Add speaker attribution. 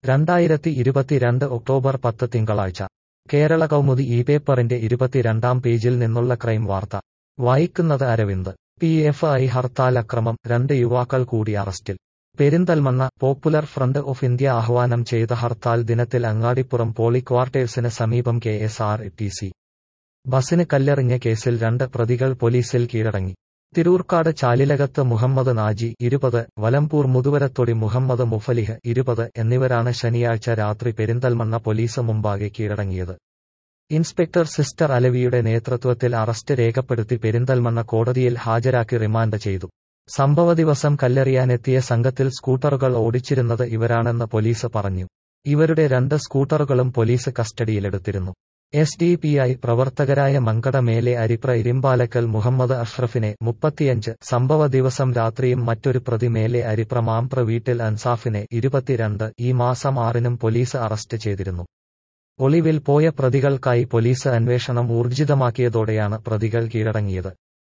Speaker 1: രണ്ടായിരത്തി ഇരുപത്തിരണ്ട് ഒക്ടോബർ പത്ത് തിങ്കളാഴ്ച കേരള കൗമുദി ഈ പേപ്പറിന്റെ ഇരുപത്തിരണ്ടാം പേജിൽ നിന്നുള്ള ക്രൈം വാർത്ത വായിക്കുന്നത് Aravind P F I hartal അക്രമം രണ്ട് യുവാക്കൾ കൂടി അറസ്റ്റിൽ Perinthalmanna Popular Front of India ആഹ്വാനം ചെയ്ത ഹർത്താൽ ദിനത്തിൽ അങ്ങാടിപ്പുറം പോളി ക്വാർട്ടേഴ്സിന് സമീപം K S R T C ബസിന് കല്ലെറിഞ്ഞ കേസിൽ രണ്ട് പ്രതികൾ പോലീസിൽ കീഴടങ്ങി തിരൂർക്കാട് ചാലിലകത്ത് മുഹമ്മദ് നാജി ഇരുപത് വലമ്പൂർ മുതുവരത്തൊടി മുഹമ്മദ് മുഫലിഹ് ഇരുപത് എന്നിവരാണ് ശനിയാഴ്ച രാത്രി പെരിന്തൽമണ്ണ പോലീസ് മുമ്പാകെ കീഴടങ്ങിയത് ഇൻസ്പെക്ടർ സിസ്റ്റർ അലവിയുടെ നേതൃത്വത്തിൽ അറസ്റ്റ് രേഖപ്പെടുത്തി പെരിന്തൽമണ്ണ കോടതിയിൽ ഹാജരാക്കി റിമാൻഡ് ചെയ്തു സംഭവ ദിവസം കല്ലെറിയാനെത്തിയ സംഘത്തിൽ സ്കൂട്ടറുകൾ ഓടിച്ചിരുന്നത് ഇവരാണെന്ന് പോലീസ് പറഞ്ഞു ഇവരുടെ രണ്ട് സ്കൂട്ടറുകളും പോലീസ് കസ്റ്റഡിയിലെടുത്തിരുന്നു എസ് ഡി പി ഐ പ്രവർത്തകരായ മങ്കട മേലെ അരിപ്ര ഇരിമ്പാലക്കൽ മുഹമ്മദ് അഷ്റഫിനെ മുപ്പത്തിയഞ്ച് സംഭവ ദിവസം രാത്രിയും മറ്റൊരു പ്രതി മേലെ അരിപ്ര മാംപ്ര വീട്ടിൽ അൻസാഫിനെ ഇരുപത്തിരണ്ട് ഈ മാസം ആറിനും പോലീസ് അറസ്റ്റ് ചെയ്തിരുന്നു ഒളിവിൽ പോയ പ്രതികൾക്കായി പോലീസ് അന്വേഷണം ഊർജിതമാക്കിയതോടെയാണ് പ്രതികൾ കീഴടങ്ങിയത്